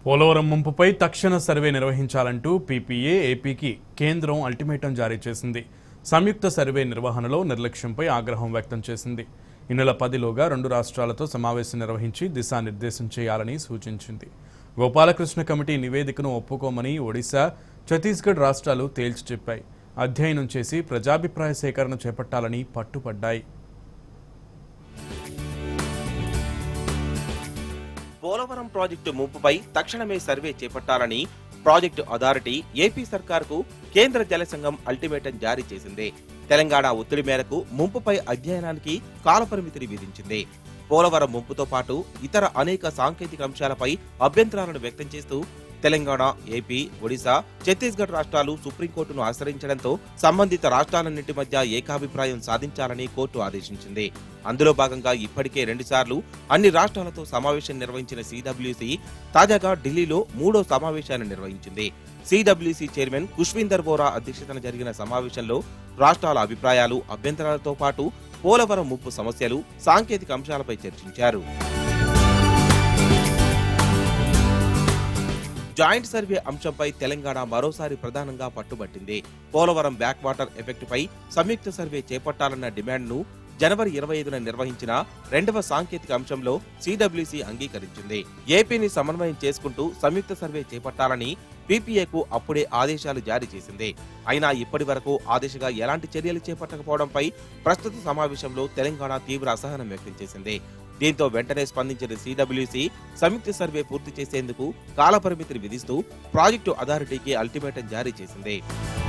పోలవరం ముంపుపై తక్షణ survey నిర్వహించాలంటూ PPA ఏపీకి కేంద్రం అల్టిమేటం జారీ చేసింది సంయుక్త సర్వే నిర్వహణలో నిర్లక్ష్యంపై ఆగ్రహం వ్యక్తం చేసింది ఈ నెల పదిలోగా రెండు రాష్ట్రాలతో సమావేశం నిర్వహించి దిశానిర్దేశం చేయాలని సూచించింది గోపాలకృష్ణ కమిటీ నివేదికను ఒప్పుకోమని ఒడిశా ఛత్తీస్గఢ్ రాష్ట్రాలు తేల్చి చెప్పాయి అధ్యయనం చేసి ప్రజాభిప్రాయ సేకరణ చేపట్టాలని పట్టుపడ్డాయి పోలవరం ప్రాజెక్టు ముంపుపై తక్షణమే సర్వే చేపట్టాలని ప్రాజెక్టు అథారిటీ ఏపీ సర్కార్కు కేంద్ర జల సంఘం అల్టిమేటం జారీ చేసింది తెలంగాణ ఒత్తిడి మేరకు ముంపుపై అధ్యయనానికి కాలపరిమితిని విధించింది పోలవరం ముంపుతో పాటు ఇతర అనేక సాంకేతిక అంశాలపై అభ్యంతరాలను వ్యక్తం చేస్తూ తెలంగాణ ఏపీ ఒడిశా ఛత్తీస్గఢ్ రాష్ట్రాలు సుప్రీంకోర్టును ఆశ్రయించడంతో సంబంధిత రాష్ట్రాలన్నింటి మధ్య ఏకాభిప్రాయం సాధించాలని కోర్టు ఆదేశించింది అందులో భాగంగా ఇప్పటికే రెండుసార్లు అన్ని రాష్ట్రాలతో సమావేశం నిర్వహించిన సిడబ్ల్యూసి తాజాగా ఢిల్లీలో మూడో సమావేశాన్ని నిర్వహించింది సిడబ్ల్యూసి చైర్మన్ కుష్వీందర్ బోరా అధ్యక్షతన జరిగిన సమావేశంలో రాష్ట్రాల అభిప్రాయాలు అభ్యంతరాలతో పాటు పోలవరం ముప్పు సమస్యలు సాంకేతిక అంశాలపై చర్చించారు జాయింట్ సర్వే అంశంపై తెలంగాణ మరోసారి ప్రధానంగా పట్టుబట్టింది పోలవరం బ్యాక్ వాటర్ ఎఫెక్ట్ పై సంయుక్త సర్వే చేపట్టాలన్న డిమాండ్ను జనవరి ఇరవై ఐదున నిర్వహించిన రెండవ సాంకేతిక అంశంలో సిడబ్ల్యూసి అంగీకరించింది ఏపీని సమన్వయం చేసుకుంటూ సంయుక్త సర్వే చేపట్టాలని పీపీఏకు అప్పుడే ఆదేశాలు జారీ చేసింది అయినా ఇప్పటి వరకు ఆ దిశగా ఎలాంటి చర్యలు చేపట్టకపోవడంపై ప్రస్తుత సమావేశంలో తెలంగాణ తీవ్ర అసహనం వ్యక్తం చేసింది దీంతో వెంటనే స్పందించిన సిడబ్ల్యూసి సంయుక్త సర్వే పూర్తి చేసేందుకు కాలపరిమితిని విధిస్తూ ప్రాజెక్టు అథారిటీకి అల్టిమేటం జారీ చేసింది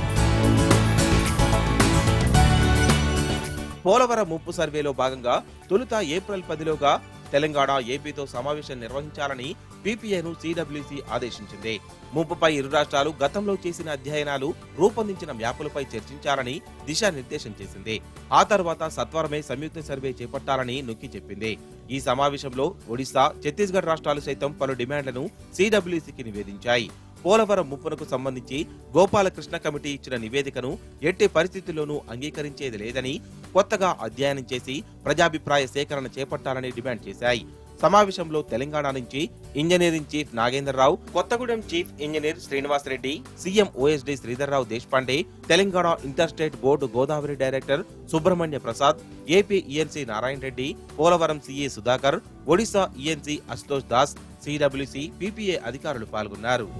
పోలవరం ముప్పు సర్వేలో భాగంగా తొలుత ఏప్రిల్ పదిలోగా తెలంగాణ ఏపీతో సమావేశం నిర్వహించాలని పీపీఏను సిడబ్ల్యూసి ఆదేశించింది ముంపుపై ఇరు రాష్ట్రాలు గతంలో చేసిన అధ్యయనాలు రూపొందించిన మ్యాపులపై చర్చించాలని దిశానిర్దేశం చేసింది ఆ తర్వాత సత్వరమే సంయుక్త సర్వే చేపట్టాలని నొక్కి చెప్పింది ఈ సమావేశంలో ఒడిశా ఛత్తీస్గఢ్ రాష్ట్రాలు సైతం పలు డిమాండ్లను సిడబ్ల్యూసికి నివేదించాయి పోలవరం ముప్పునకు సంబంధించి గోపాలకృష్ణ కమిటీ ఇచ్చిన నివేదికను ఎట్టి పరిస్థితుల్లోనూ అంగీకరించేది లేదని కొత్తగా అధ్యయనం చేసి ప్రజాభిప్రాయ సేకరణ చేపట్టాలని డిమాండ్ చేశాయి సమావేశంలో తెలంగాణ నుంచి engineering chief Nagendrarao Kothagudem chief engineer Srinivas Reddy CM OSD Sridharrao Deshpande Telangana inter state board Godavari director Subrahmanya Prasad AP ENC Narayana Reddy Polavaram CA Sudhakar Odisha ENC Ashutosh Das CWC PPA అధికారులు పాల్గొన్నారు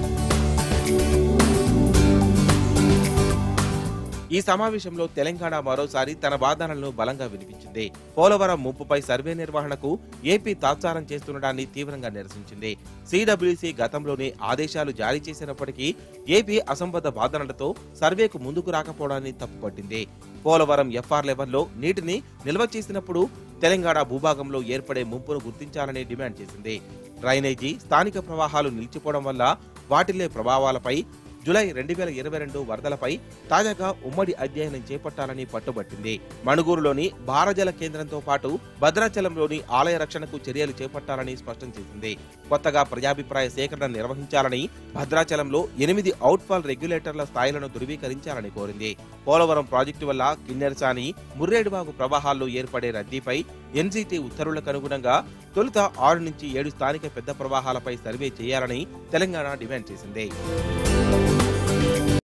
ఈ సమావేశంలో తెలంగాణ మరోసారి తన వాదనలను బలంగా వినిపించింది పోలవరం ముంపుపై సర్వే నిర్వహణకు ఏపీ తాత్సారం చేస్తుండడాన్ని తీవ్రంగా నిరసించింది సిడబ్ల్యూసీ గతంలోనే ఆదేశాలు జారీ చేసినప్పటికీ ఏపీ అసంబద్ధ వాదనలతో సర్వేకు ముందుకు రాకపోవడాన్ని తప్పుపట్టింది పోలవరం ఎఫ్ఆర్ లెవెల్లో నీటిని నిల్వ చేసినప్పుడు తెలంగాణ భూభాగంలో ఏర్పడే ముంపును గుర్తించాలని డిమాండ్ చేసింది డ్రైనేజీ స్థానిక ప్రవాహాలు నిలిచిపోవడం వల్ల వాటిల్లే ప్రభావాలపై జూలై రెండు వేల ఇరవై రెండు వరదలపై తాజాగా ఉమ్మడి అధ్యయనం చేపట్టాలని పట్టుబట్టింది మణుగూరులోని భారజల కేంద్రంతో పాటు భద్రాచలంలోని ఆలయ రక్షణకు చర్యలు చేపట్టాలని స్పష్టం చేసింది కొత్తగా ప్రజాభిప్రాయ సేకరణ నిర్వహించాలని భద్రాచలంలో ఎనిమిది అవుట్ఫాల్ రెగ్యులేటర్ల స్థాయిలను ధృవీకరించాలని కోరింది పోలవరం ప్రాజెక్టు వల్ల కిన్నెరసాని ముర్రేడువాగు ప్రవాహాల్లో ఏర్పడే రద్దీపై ఎన్జీటీ ఉత్తర్వులకు అనుగుణంగా తొలుత ఆరు నుంచి ఏడు స్థానిక పెద్ద ప్రవాహాలపై సర్వే చేయాలని తెలంగాణ డిమాండ్ చేసింది